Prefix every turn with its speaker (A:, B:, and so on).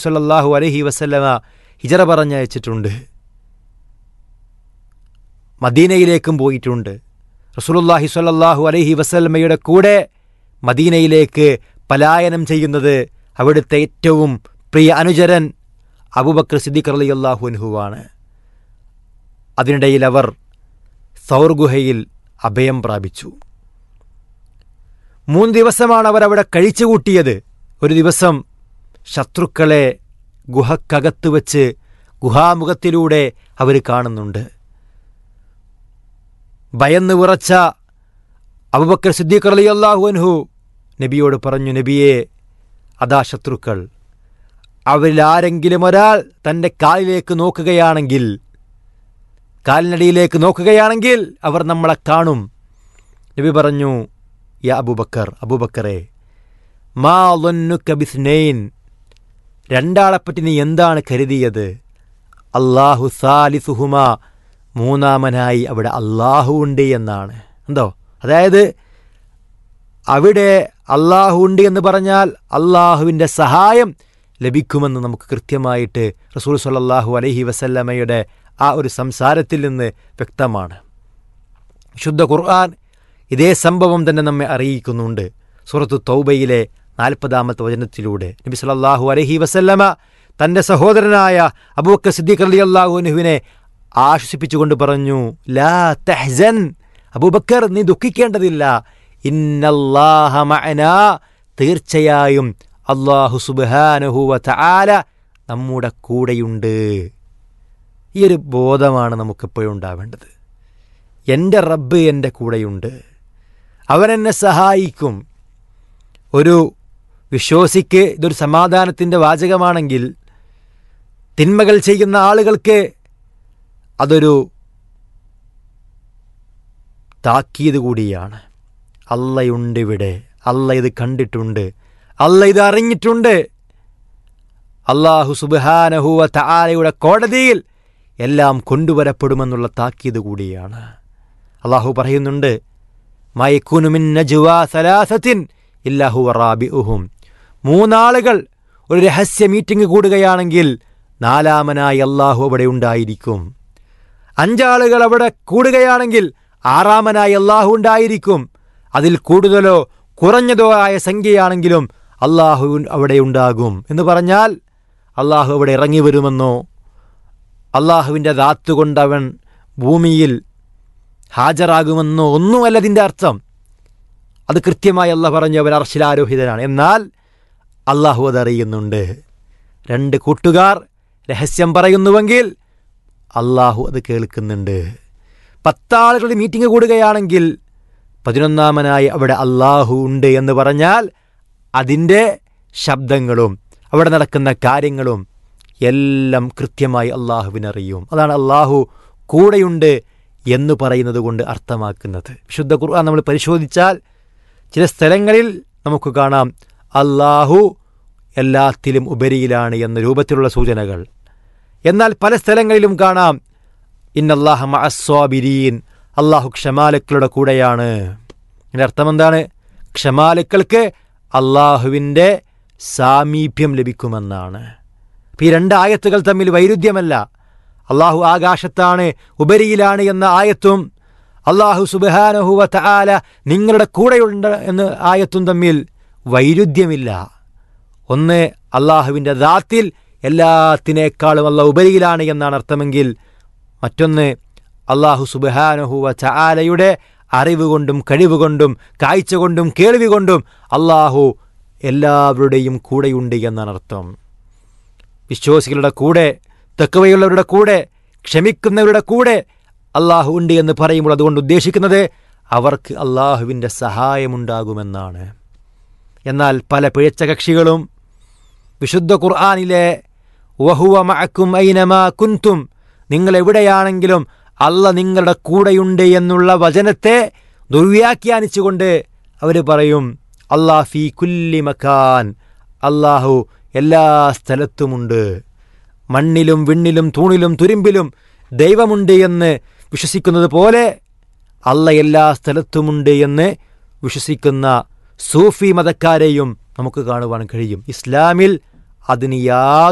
A: സല്ലല്ലാഹു അലൈഹി വസല്ലമ ഹിജറ പറഞ്ഞയച്ചിട്ടുണ്ട് മദീനയിലേക്കും പോയിട്ടുണ്ട് റസൂലുള്ളാഹി സ്വല്ലല്ലാഹു അലൈഹി വസല്ലമയുടെ കൂടെ മദീനയിലേക്ക് പലായനം ചെയ്യുന്നത് അവിടുത്തെ ഏറ്റവും പ്രിയ അനുചരൻ അബൂബക്കർ സിദ്ദീഖ് റളിയല്ലാഹു അൻഹുവാണ് അതിനിടയിൽ അവർ സൗർ ഗുഹയിൽ അഭയം പ്രാപിച്ചു മൂന്ന് ദിവസമാണ് അവർ അവിടെ കഴിച്ചുകൂട്ടിയത് ഒരു ദിവസം ശത്രുക്കളെ ഗുഹക്കകത്ത് വച്ച് ഗുഹാമുഖത്തിലൂടെ അവർ കാണുന്നുണ്ട് ഭയന്ന് വിറച്ച അബുബക്കർ സിദ്ദീഖ് അലി അള്ളാഹു അൻഹു നബിയോട് പറഞ്ഞു നബിയെ അതാ ശത്രുക്കൾ അവരിൽ ആരെങ്കിലും ഒരാൾ തൻ്റെ കാലിലേക്ക് നോക്കുകയാണെങ്കിൽ കാലിനടിയിലേക്ക് നോക്കുകയാണെങ്കിൽ അവർ നമ്മളെ കാണും നബി പറഞ്ഞു യാ അബൂബക്കർ അബൂബക്കറെ മാ ബിസ്നൈൻ രണ്ടാളെപ്പറ്റി നീ എന്താണ് കരുതിയത് അള്ളാഹു സാലിസുഹുമ മൂന്നാമനായി അവിടെ അള്ളാഹു ഉണ്ട് എന്നാണ് എന്തോ അതായത് അവിടെ അള്ളാഹു ഉണ്ട് എന്ന് പറഞ്ഞാൽ അള്ളാഹുവിൻ്റെ സഹായം ലഭിക്കുമെന്ന് നമുക്ക് കൃത്യമായിട്ട് റസൂൽ സല്ലാഹു അലഹി വസല്ലമയുടെ ആ ഒരു സംസാരത്തിൽ നിന്ന് വ്യക്തമാണ് ശുദ്ധ ഖുർആൻ ഇതേ സംഭവം തന്നെ നമ്മെ അറിയിക്കുന്നുണ്ട് സൂറത്തു തൗബയിലെ നാൽപ്പതാമത്തെ വചനത്തിലൂടെ നബി സല്ലല്ലാഹു അലൈഹി വസല്ലമ തൻ്റെ സഹോദരനായ അബൂബക്കർ സിദ്ദീഖ് അലി അള്ളാഹുനുവിനെ ആശ്വസിപ്പിച്ചുകൊണ്ട് പറഞ്ഞു ലാ തെഹ്സൻ അബൂബക്കർ നീ ദുഃഖിക്കേണ്ടതില്ല ഇന്നല്ലാഹ മഅന തീർച്ചയായും അള്ളാഹു സുബ്ഹാനഹുവ തആല നമ്മുടെ കൂടെയുണ്ട് ഈ ഒരു ബോധമാണ് നമുക്കെപ്പോഴും ഉണ്ടാവേണ്ടത് എൻ്റെ റബ്ബ് എൻ്റെ കൂടെയുണ്ട് അവനെന്നെ സഹായിക്കും ഒരു വിശ്വാസിക്ക് ഇതൊരു സമാധാനത്തിൻ്റെ വാചകമാണെങ്കിൽ തിന്മകൾ ചെയ്യുന്ന ആളുകൾക്ക് അതൊരു താക്കീത് കൂടിയാണ് അള്ളയുണ്ട് ഇവിടെ അല്ല ഇത് കണ്ടിട്ടുണ്ട് അല്ല ഇത് അറിഞ്ഞിട്ടുണ്ട് അള്ളാഹു സുബാനഹുവ താലയുടെ കോടതിയിൽ എല്ലാം കൊണ്ടുവരപ്പെടുമെന്നുള്ള താക്കീത് കൂടിയാണ് അള്ളാഹു പറയുന്നുണ്ട് മയക്കുനുമിൻ നജുവാ സലാസത്തിൻ ഇല്ലാഹു റാബിഉഹും മൂന്നാളുകൾ ഒരു രഹസ്യ മീറ്റിംഗ് കൂടുകയാണെങ്കിൽ നാലാമനായി അള്ളാഹു അവിടെ ഉണ്ടായിരിക്കും അഞ്ചാളുകൾ അവിടെ കൂടുകയാണെങ്കിൽ ആറാമനായി അള്ളാഹു ഉണ്ടായിരിക്കും അതിൽ കൂടുതലോ കുറഞ്ഞതോ ആയ സംഖ്യയാണെങ്കിലും അള്ളാഹു അവിടെ ഉണ്ടാകും എന്ന് പറഞ്ഞാൽ അള്ളാഹു അവിടെ ഇറങ്ങി വരുമെന്നോ അള്ളാഹുവിൻ്റെ ദാത്തുകൊണ്ടവൻ ഭൂമിയിൽ ഹാജരാകുമെന്നോ ഒന്നുമല്ല അതിൻ്റെ അർത്ഥം അത് കൃത്യമായി അള്ളാഹ് പറഞ്ഞു അവൻ അർശിലാരോഹിതനാണ് എന്നാൽ അള്ളാഹു അതറിയുന്നുണ്ട് രണ്ട് കൂട്ടുകാർ രഹസ്യം പറയുന്നുവെങ്കിൽ അള്ളാഹു അത് കേൾക്കുന്നുണ്ട് പത്താളുകളുടെ മീറ്റിംഗ് കൂടുകയാണെങ്കിൽ പതിനൊന്നാമനായി അവിടെ അള്ളാഹു ഉണ്ട് എന്ന് പറഞ്ഞാൽ അതിൻ്റെ ശബ്ദങ്ങളും അവിടെ നടക്കുന്ന കാര്യങ്ങളും എല്ലാം കൃത്യമായി അള്ളാഹുവിനറിയും അതാണ് അള്ളാഹു കൂടെയുണ്ട് എന്ന് പറയുന്നത് കൊണ്ട് അർത്ഥമാക്കുന്നത് വിശുദ്ധ ഖുർആൻ നമ്മൾ പരിശോധിച്ചാൽ ചില സ്ഥലങ്ങളിൽ നമുക്ക് കാണാം അള്ളാഹു എല്ലാത്തിലും ഉപരിയിലാണ് എന്ന രൂപത്തിലുള്ള സൂചനകൾ എന്നാൽ പല സ്ഥലങ്ങളിലും കാണാം ഇന്നല്ലാഹ മഅസ്വാബിരീൻ അള്ളാഹു ക്ഷമാലുക്കളുടെ കൂടെയാണ് ഇതിൻ്റെ അർത്ഥം എന്താണ് ക്ഷമാലുക്കൾക്ക് അള്ളാഹുവിൻ്റെ സാമീപ്യം ലഭിക്കുമെന്നാണ് അപ്പം ഈ രണ്ട് ആയത്തുകൾ തമ്മിൽ വൈരുദ്ധ്യമല്ല അള്ളാഹു ആകാശത്താണ് ഉപരിയിലാണ് എന്ന ആയത്തും അള്ളാഹു സുബാനഹുവ തആല നിങ്ങളുടെ കൂടെയുണ്ട് എന്ന ആയത്തും തമ്മിൽ വൈരുദ്ധ്യമില്ല ഒന്ന് അള്ളാഹുവിൻ്റെ ദാത്തിൽ എല്ലാത്തിനേക്കാളും അള്ളാഹ് ഉപരിയിലാണ് എന്നാണ് അർത്ഥമെങ്കിൽ മറ്റൊന്ന് അള്ളാഹു സുബാനഹുവ ചാലയുടെ അറിവ് കൊണ്ടും കഴിവ് കൊണ്ടും കാഴ്ച കൊണ്ടും കേൾവി കൊണ്ടും അള്ളാഹു എല്ലാവരുടെയും കൂടെയുണ്ട് എന്നാണ് അർത്ഥം വിശ്വാസികളുടെ കൂടെ തെക്കവയുള്ളവരുടെ കൂടെ ക്ഷമിക്കുന്നവരുടെ കൂടെ അള്ളാഹു ഉണ്ട് എന്ന് പറയുമ്പോൾ അതുകൊണ്ട് ഉദ്ദേശിക്കുന്നത് അവർക്ക് അള്ളാഹുവിൻ്റെ സഹായമുണ്ടാകുമെന്നാണ് എന്നാൽ പല പിഴച്ച കക്ഷികളും വിശുദ്ധ ഖുർആാനിലെ വഹുവ മഅക്കും ഐനമാ കുന്തും നിങ്ങൾ എവിടെയാണെങ്കിലും അല്ല നിങ്ങളുടെ കൂടെയുണ്ട് എന്നുള്ള വചനത്തെ ദുർവ്യാഖ്യാനിച്ചുകൊണ്ട് അവർ പറയും അള്ളാഹ് ഫി കുല്ലി മക്കാൻ അള്ളാഹു എല്ലാ സ്ഥലത്തുമുണ്ട് മണ്ണിലും വിണ്ണിലും തൂണിലും തുരുമ്പിലും ദൈവമുണ്ട് എന്ന് വിശ്വസിക്കുന്നത് പോലെ അല്ല എല്ലാ സ്ഥലത്തുമുണ്ട് എന്ന് വിശ്വസിക്കുന്ന സൂഫി മതക്കാരെയും നമുക്ക് കാണുവാൻ കഴിയും ഇസ്ലാമിൽ അതിന് യാതൊരു